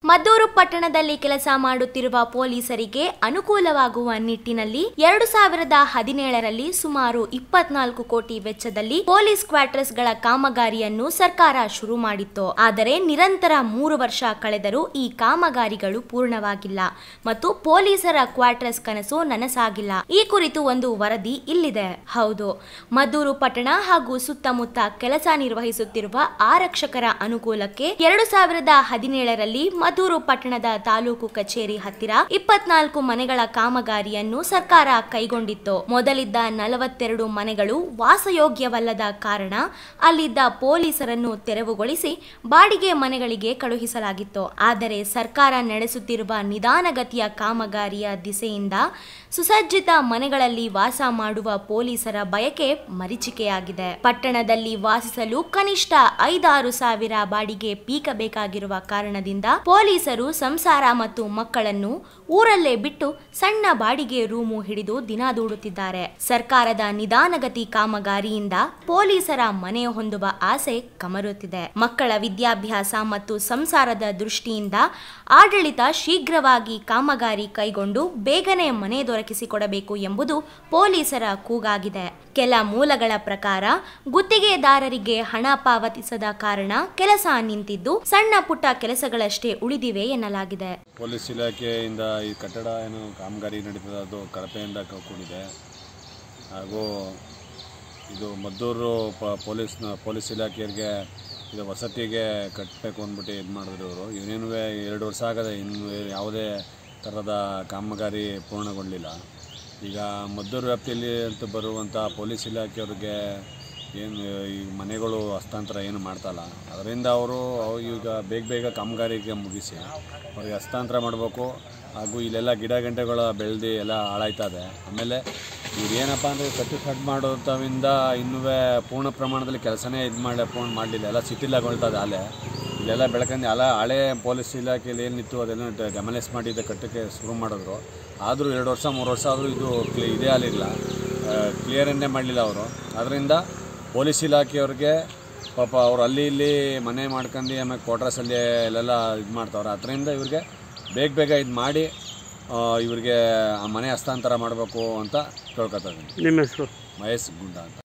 ಮದ್ದೂರು ಪಟ್ಟಣದಲ್ಲಿ ಕೆಲಸ ಮಾಡುತ್ತಿರುವ ಪೊಲೀಸರಿಗೆ ಅನುಕೂಲವಾಗುವ ನಿಟ್ಟಿನಲ್ಲಿ ಎರಡು ಸಾವಿರದ ಹದಿನೇಳರಲ್ಲಿ ಸುಮಾರು ಇಪ್ಪತ್ನಾಲ್ಕು ಕೋಟಿ ವೆಚ್ಚದಲ್ಲಿ ಪೊಲೀಸ್ ಕ್ವಾರ್ಟರ್ಸ್ಗಳ ಕಾಮಗಾರಿಯನ್ನು ಸರ್ಕಾರ ಶುರು ಮಾಡಿತ್ತು ಆದರೆ ನಿರಂತರ ಮೂರು ವರ್ಷ ಕಳೆದರೂ ಈ ಕಾಮಗಾರಿಗಳು ಪೂರ್ಣವಾಗಿಲ್ಲ ಮತ್ತು ಪೊಲೀಸರ ಕ್ವಾರ್ಟರ್ಸ್ ಕನಸು ನನಸಾಗಿಲ್ಲ ಈ ಕುರಿತು ಒಂದು ವರದಿ ಇಲ್ಲಿದೆ ಹೌದು ಮದ್ದೂರು ಪಟ್ಟಣ ಹಾಗೂ ಸುತ್ತಮುತ್ತ ಕೆಲಸ ನಿರ್ವಹಿಸುತ್ತಿರುವ ಆರಕ್ಷಕರ ಅನುಕೂಲಕ್ಕೆ ಎರಡು ಸಾವಿರದ ಹದಿನೇಳರಲ್ಲಿ ಮದ್ದೂರು ಪಟ್ಟಣದ ತಾಲೂಕು ಕಚೇರಿ ಹತ್ತಿರ ಇಪ್ಪತ್ನಾಲ್ಕು ಮನೆಗಳ ಕಾಮಗಾರಿಯನ್ನು ಸರ್ಕಾರ ಕೈಗೊಂಡಿತ್ತು ಮೊದಲಿದ್ದ ನಲವತ್ತೆರಡು ಮನೆಗಳು ವಾಸಯೋಗ್ಯವಲ್ಲದ ಕಾರಣ ಅಲ್ಲಿದ್ದ ಪೊಲೀಸರನ್ನು ತೆರವುಗೊಳಿಸಿ ಬಾಡಿಗೆ ಮನೆಗಳಿಗೆ ಕಳುಹಿಸಲಾಗಿತ್ತು ಆದರೆ ಸರ್ಕಾರ ನಡೆಸುತ್ತಿರುವ ನಿಧಾನಗತಿಯ ಕಾಮಗಾರಿಯ ದಿಸೆಯಿಂದ ಸುಸಜ್ಜಿತ ಮನೆಗಳಲ್ಲಿ ವಾಸ ಮಾಡುವ ಪೊಲೀಸರ ಬಯಕೆ ಮರೀಚಿಕೆಯಾಗಿದೆ ಪಟ್ಟಣದಲ್ಲಿ ವಾಸಿಸಲು ಕನಿಷ್ಠ ಐದಾರು ಸಾವಿರ ಬಾಡಿಗೆ ಪೀಕಬೇಕಾಗಿರುವ ಕಾರಣದಿಂದ ಪೊಲೀಸರು ಸಂಸಾರ ಮತ್ತು ಮಕ್ಕಳನ್ನು ಊರಲ್ಲೇ ಬಿಟ್ಟು ಸಣ್ಣ ಬಾಡಿಗೆ ರೂಮು ಹಿಡಿದು ದಿನ ದೂಡುತ್ತಿದ್ದಾರೆ ಸರ್ಕಾರದ ನಿಧಾನಗತಿ ಕಾಮಗಾರಿಯಿಂದ ಪೊಲೀಸರ ಮನೆ ಹೊಂದುವ ಆಸೆ ಕಮರುತ್ತಿದೆ ಮಕ್ಕಳ ವಿದ್ಯಾಭ್ಯಾಸ ಮತ್ತು ಸಂಸಾರದ ದೃಷ್ಟಿಯಿಂದ ಆಡಳಿತ ಶೀಘ್ರವಾಗಿ ಕಾಮಗಾರಿ ಕೈಗೊಂಡು ಬೇಗನೆ ಮನೆ ದೊರಕಿಸಿಕೊಡಬೇಕು ಎಂಬುದು ಪೊಲೀಸರ ಕೂಗಾಗಿದೆ ಕೆಲ ಮೂಲಗಳ ಪ್ರಕಾರ ಗುತ್ತಿಗೆದಾರರಿಗೆ ಹಣ ಪಾವತಿಸದ ಕಾರಣ ಕೆಲಸ ನಿಂತಿದ್ದು ಸಣ್ಣ ಪುಟ್ಟ ಕೆಲಸಗಳಷ್ಟೇ ಉಳಿದಿವೆ ಎನ್ನಲಾಗಿದೆ ಪೊಲೀಸ್ ಇಲಾಖೆಯಿಂದ ಈ ಕಟ್ಟಡ ಏನು ಕಾಮಗಾರಿ ನಡೀತದೆ ಅದು ಕಳಪೆಯಿಂದ ಕೂಡಿದೆ ಹಾಗೂ ಇದು ಮದ್ದೂರು ಪ ಪೊಲೀಸ್ನ ಪೊಲೀಸ್ ಇಲಾಖೆಯವರಿಗೆ ಇದು ವಸತಿಗೆ ಕಟ್ಟಬೇಕು ಅಂದ್ಬಿಟ್ಟು ಇದು ಮಾಡಿದ್ರು ಇವರು ಇವನೇನು ಎರಡು ವರ್ಷ ಆಗದೆ ಇನ್ನು ಯಾವುದೇ ಥರದ ಕಾಮಗಾರಿ ಪೂರ್ಣಗೊಂಡಿಲ್ಲ ಈಗ ಮದ್ದೂರು ವ್ಯಾಪ್ತಿಯಲ್ಲಿ ಅಂತ ಬರುವಂಥ ಪೊಲೀಸ್ ಇಲಾಖೆಯವ್ರಿಗೆ ಏನು ಈ ಮನೆಗಳು ಹಸ್ತಾಂತರ ಏನು ಮಾಡ್ತಾಯಿಲ್ಲ ಅದರಿಂದ ಅವರು ಅವು ಈಗ ಬೇಗ ಬೇಗ ಕಾಮಗಾರಿಗೆ ಮುಗಿಸಿ ಅವ್ರಿಗೆ ಹಸ್ತಾಂತರ ಮಾಡಬೇಕು ಹಾಗೂ ಇಲ್ಲೆಲ್ಲ ಗಿಡ ಗಂಟೆಗಳ ಬೆಳೆದು ಎಲ್ಲ ಹಾಳಾಯ್ತದೆ ಆಮೇಲೆ ಇವ್ರು ಏನಪ್ಪ ಅಂದರೆ ಕಟ್ಟು ಕಟ್ ಮಾಡೋದ್ರಿಂದ ಇನ್ನೂ ಪೂರ್ಣ ಪ್ರಮಾಣದಲ್ಲಿ ಕೆಲಸನೇ ಇದು ಮಾಡಿ ಪೂರ್ಣ ಮಾಡಲಿಲ್ಲ ಎಲ್ಲ ಸಿಟಿಲಾಗೊಳ್ತದೆ ಅಲ್ಲೇ ಇಲ್ಲೆಲ್ಲ ಬೆಳಕಂದು ಎಲ್ಲ ಹಳೆ ಪೊಲೀಸ್ ಇಲಾಖೆಯಲ್ಲಿ ಏನಿತ್ತು ಅದೆಲ್ಲ ಡೆಮಲೈಸ್ ಮಾಡಿದ್ದ ಕಟ್ಟಕ್ಕೆ ಶುರು ಮಾಡಿದ್ರು ಆದರೂ ಎರಡು ವರ್ಷ ಮೂರು ವರ್ಷ ಆದರೂ ಇದು ಕ್ಲಿ ಇದೇ ಆಗಲಿಲ್ಲ ಕ್ಲಿಯರನ್ನೇ ಮಾಡಲಿಲ್ಲ ಅವರು ಅದರಿಂದ ಪೊಲೀಸ್ ಇಲಾಖೆಯವ್ರಿಗೆ ಪಾಪ ಅವ್ರು ಅಲ್ಲಿ ಇಲ್ಲಿ ಮನೆ ಮಾಡ್ಕೊಂಡು ಆಮೇಲೆ ಕ್ವಾರ್ಟರ್ಸಲ್ಲಿ ಅಲ್ಲೆಲ್ಲ ಇದು ಮಾಡ್ತಾವ್ರೆ ಅದರಿಂದ ಇವ್ರಿಗೆ ಬೇಗ ಬೇಗ ಇದು ಮಾಡಿ ಆ, ಇವ್ರಿಗೆ ಆ ಮನೆ ಹಸ್ತಾಂತರ ಮಾಡಬೇಕು ಅಂತ ಕೇಳ್ಕೊತಾ ಇದ್ದೀನಿ ನಿಮ್ಮ ಹೆಸರು ಮಹೇಶ್ ಗುಂಡ ಅಂತ